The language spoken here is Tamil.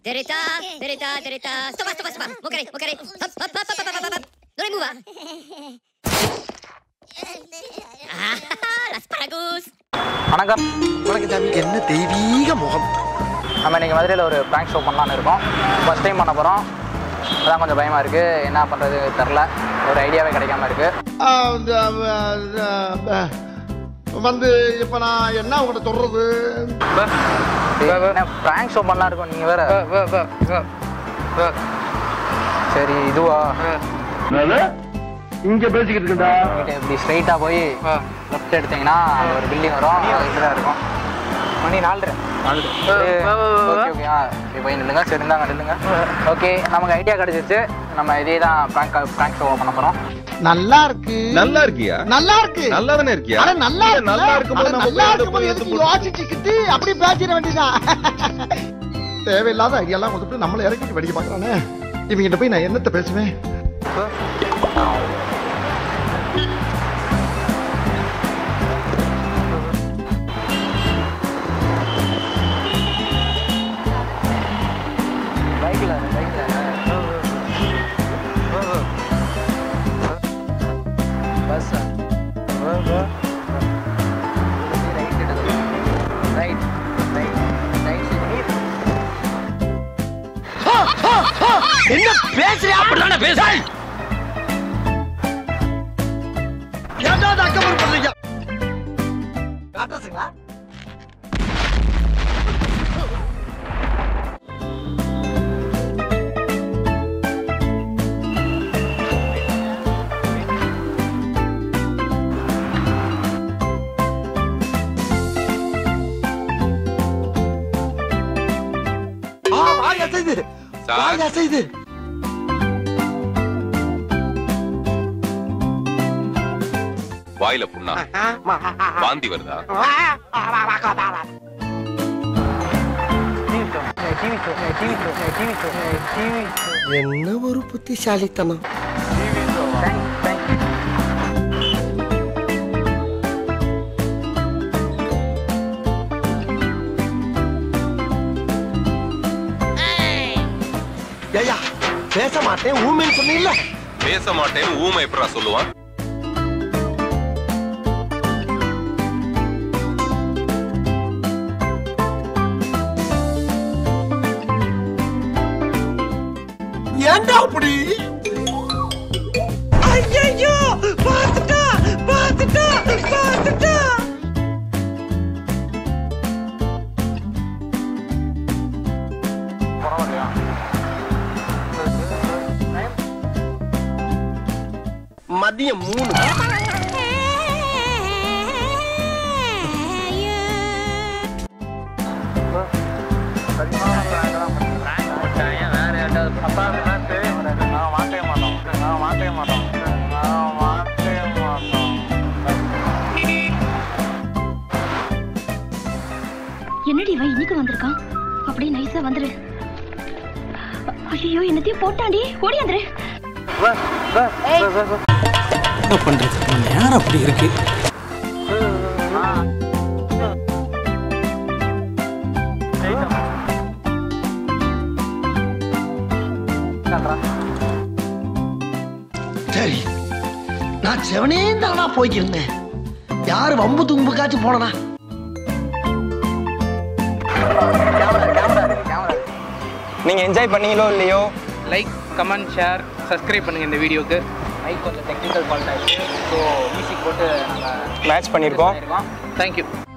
Derita, derita, derita. Stoppa, stoppa, stoppa. Muokare, muokare. Hopp, hopp, hopp, hopp, hopp, hopp, hopp. Non muova. Ah, l'asparagus. வணக்கம் வணக்கம் சாமி என்ன தெய்வீக முகம் நம்ம இன்னைக்கு மதுரையில் ஒரு ப்ராங்க் ஷோ பண்ணலான்னு இருக்கோம் ஃபஸ்ட் டைம் பண்ண போகிறோம் அதான் கொஞ்சம் பயமாக இருக்குது என்ன பண்ணுறது தெரில ஒரு ஐடியாவே கிடைக்காம இருக்குது வந்து இப்ப நான் என்ன உங்கள்கிட்ட சொல்றது ப்ராங்க் ஷோ பண்ணலாம் இருக்கோம் நீங்கள் வேற சரி இதுவா இங்க பேசிக்கிட்டு இருக்கா இங்கிட்ட இப்படி ஸ்ட்ரைட்டாக போய் லெஃப்ட் எடுத்தீங்கன்னா அங்க ஒரு பில்டிங் வரும் அது இப்படி தான் இருக்கும் மணி நாலு ஓகே ஓகே ஆ இப்படி போய் நில்லுங்க சரி இருந்தாங்க நில்லுங்க ஓகே நமக்கு ஐடியா கிடைச்சிருச்சு நம்ம இதே தான் ப்ராங்க் ப்ராங்க் ஷோ பண்ண போகிறோம் நல்லா இருக்கு நல்லா இருக்கியா நல்லா இருக்கு நல்லா தானே இருக்கியா ஆனா நல்லா இருக்கு நல்லா இருக்கும்போது நம்ம நல்லா போய் அதை இருக்கும்போது போய் எதுக்கு எடுத்து யோசிச்சுக்கிட்டு அப்படி பேசிட வேண்டியதான் தேவையில்லாத ஐடியாலாம் கொடுத்துட்டு நம்மளை இறக்கிட்டு வெடிக்க பாக்குறானே இவங்கிட்ட போய் நான் என்னத்த பேசுவேன் பைக்கில் பைக்கில் பஸ் ரைட் ரைட் ரைட் என்ன பேசுறியா அப்படிதானே பேச ஏதாவது அக்கம்பர் பண்றீங்க ஆ, வாய் அசைது வாய் அசைது வாயில புண்ணா வாந்தி வருதா என்ன ஒரு புத்திசாலித்தனம் ஐயா பேச மாட்டேன் ஊமைன்னு சொன்னீங்கல்ல பேச மாட்டேன்னு ஊமை எப்படா சொல்லுவான் ஏன்டா அப்படி ஐயோ பாத்துட்டா பாத்துட்டா பாத்துட்டா பரவாயில்லையா மதியம் மூணு என்னடி இவன் இன்னைக்கு வந்திருக்கான் அப்படியே நைஸா வந்துரு ஐயோ என்னத்தையும் போட்டாண்டி ஓடியாந்துரு என்ன பண்றது நம்ம நேரம் அப்படி இருக்கு சரி நான் செவனே தானா போய்க்கிருந்தேன் யாரு வம்பு தும்புக்காச்சும் போனனா நீங்க என்ஜாய் பண்ணீங்களோ இல்லையோ லைக் கமெண்ட் ஷேர் சப்ஸ்கிரைப் பண்ணுங்க இந்த வீடியோக்கு மைக் கொஞ்சம் டெக்னிக்கல் ஃபால்ட் ஆயிடுச்சு ஸோ மியூசிக் போட்டு நாங்கள் மேட்ச் பண்ணியிருக்கோம் பண்ணியிருக்கோம் தேங்க்யூ